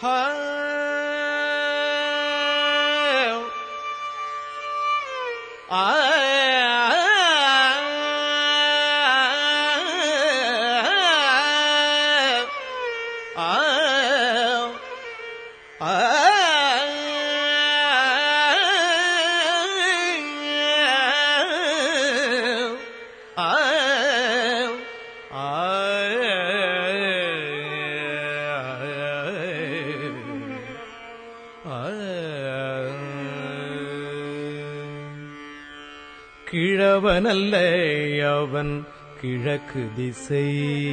கிழவனல்ல அவன் கிழக்கு திசை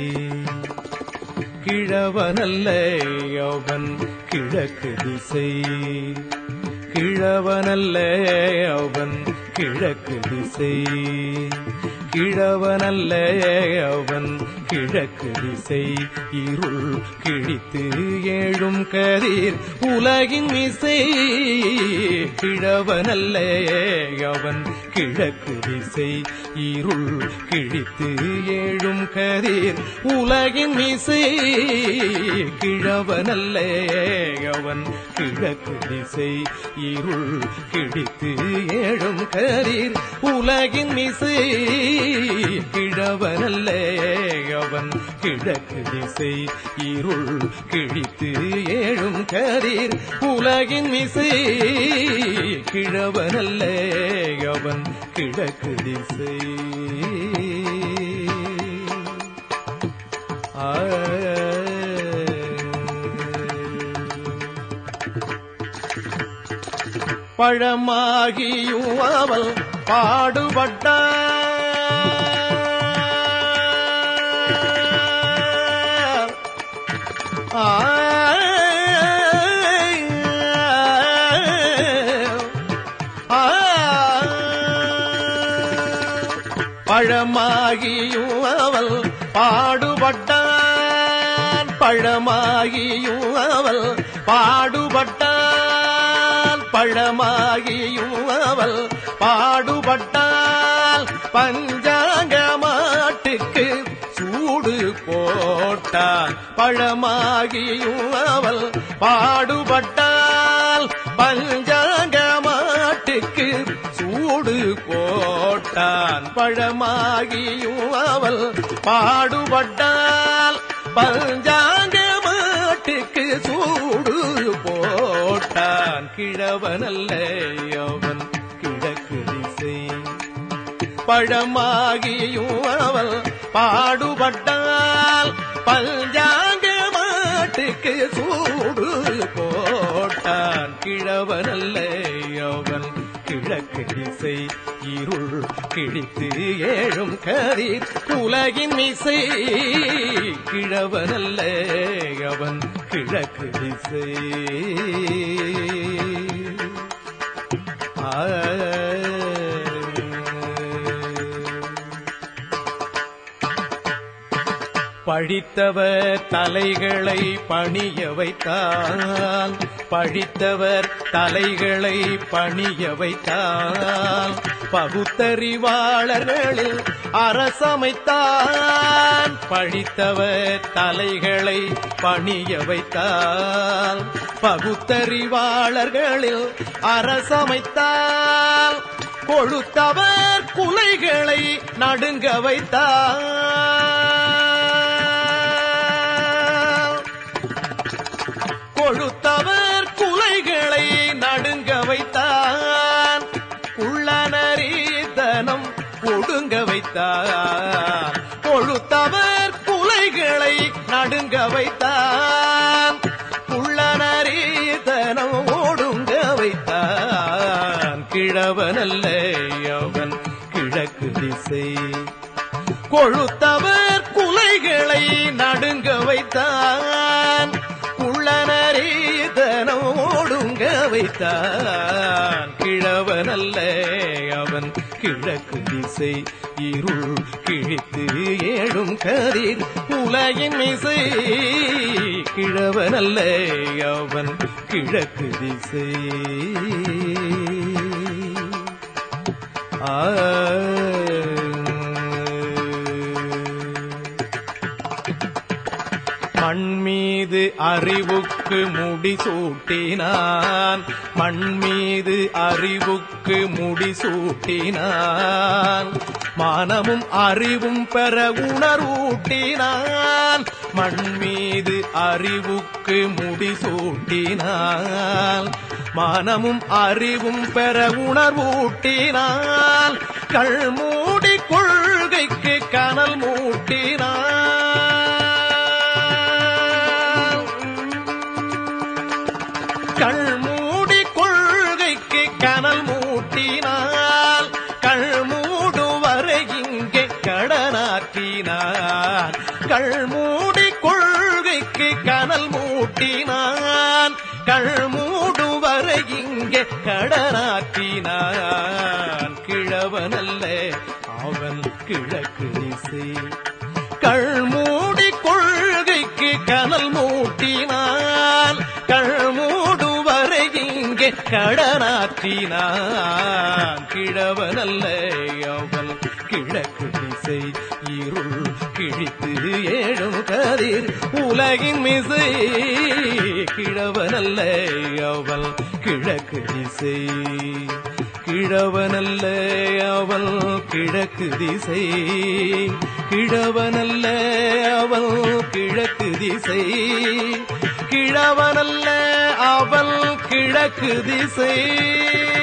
கிழவனல்ல அவன் கிழக்கு திசை கிழவனல்ல அவன் கிழக்கு திசை கிழவனல்ல அவன் கிழக்கு திசை இருள் கிழித்து ஏழும் கதிர் உலகின் இசை கிழவனல்ல அவன் கிழக்கு திசை இருள் கிழித்து ஏழும் கதிர் உலகின் இசை கிழவனல்ல அவன் கிழக்கு திசை இருள் கிழித்து ஏழும் கதிர் உலகின் இசை கிழவனல்ல அவன் கிழக்கு திசை இருள் கிழித்து ஏழும் கதிர் உலகின் இசை கிழவனல்ல அவன் கிழக்கு திசை பழமாகியும் அவள் பாடுபட்டார் பழமாகியும் அவள் பாடுபட்டான் பழமாகியும் அவள் பாடுபட்டான் பழமாகியும் அவள் பாடுபட்டால் பஞ்சாங்க மாட்டுக்கு சூடு போட்டான் பழமாகியும் அவள் பாடுபட்டால் பஞ்சாங்க மாட்டுக்கு சூடு போட்டான் பழமாகியும் அவள் பாடுபட்டால் பஞ்சாங்க மாட்டுக்கு சூடு போட்டான் கிழவனல்ல அவன் கிழக்கு திசை பழமாகியும் அவள் பாடுபட்டால் பஞ்சாங்க மாட்டுக்கு சூடு போட்டான் கிழவனல்ல அவன் கிழக்கு திசை இருள் கிழித்து ஏழும் கரீர் உலகின் இசை கிழவனல்ல அவன் கிழக்கு திசை பழித்தவர் தலைகளை பணிய வைத்தால் பழித்தவர் தலைகளை பணிய வைத்தால் பகுத்தறிவாளர்களில் அரசமைத்தான் பழித்தவர் தலைகளை பணிய வைத்தால் பகுத்தறிவாளர்களில் அரசமைத்தால் கொழுத்தவர் குலைகளை நடுங்க வைத்தார் கொழுத்தவர் குலைகளை நடுங்க வைத்தான் உள்ளனரீதனம் ஒடுங்க வைத்தார் கொழுத்தவர் குலைகளை நடுங்க வைத்தான் உள்ளனரீதனம் ஒடுங்க வைத்தான் கிழவனல்ல அவன் கிழக்கு திசை கொழுத்தவர் குலைகளை நடுங்க வைத்தான் குள்ளனரீதனம் ஓடுங்க வைத்தான் கிழவனல்ல அவன் கிழக்கு திசை இருள் கிழித்து ஏழும் கதிர் உலகின் இசை கிழவனல்ல அவன் கிழக்கு திசை ஆ மீது அறிவுக்கு முடிசூட்டினான் மண் மீது அறிவுக்கு முடிசூட்டினான் மானமும் அறிவும் பெற உணர்வூட்டினான் மண் மீது அறிவுக்கு முடிசூட்டினான் மானமும் அறிவும் பெற உணர்வூட்டினான் கள் மூடி கொள்கைக்கு கனல் மூட்டினான் கள் மூடி கொள்கைக்கு கனல் மூட்டினால் கள் மூடுவரை இங்கே கடனாற்றினான் கள் மூடி கொள்கைக்கு கனல் மூட்டினான் கள் மூடுவரை இங்கே கடனாற்றினான் கிழவனல்ல அவன் கிழக்கு திசை கள் மூடி கொள்கைக்கு கனல் மூட்டினான் கள் மூடுவரை இங்கே கடனாற்றினான் கிழவனல்ல அவன் கிழக்கு திசை இருள் கிழித்து ஏழும் கதிர் உலகின் மிசை கிழவனல்ல அவள் கிழக்கு திசை கிழவனல்ல அவள் கிழக்கு திசை கிழவனல்ல அவள் கிழக்கு திசை கிழவனல்ல அவள் கிழக்கு திசை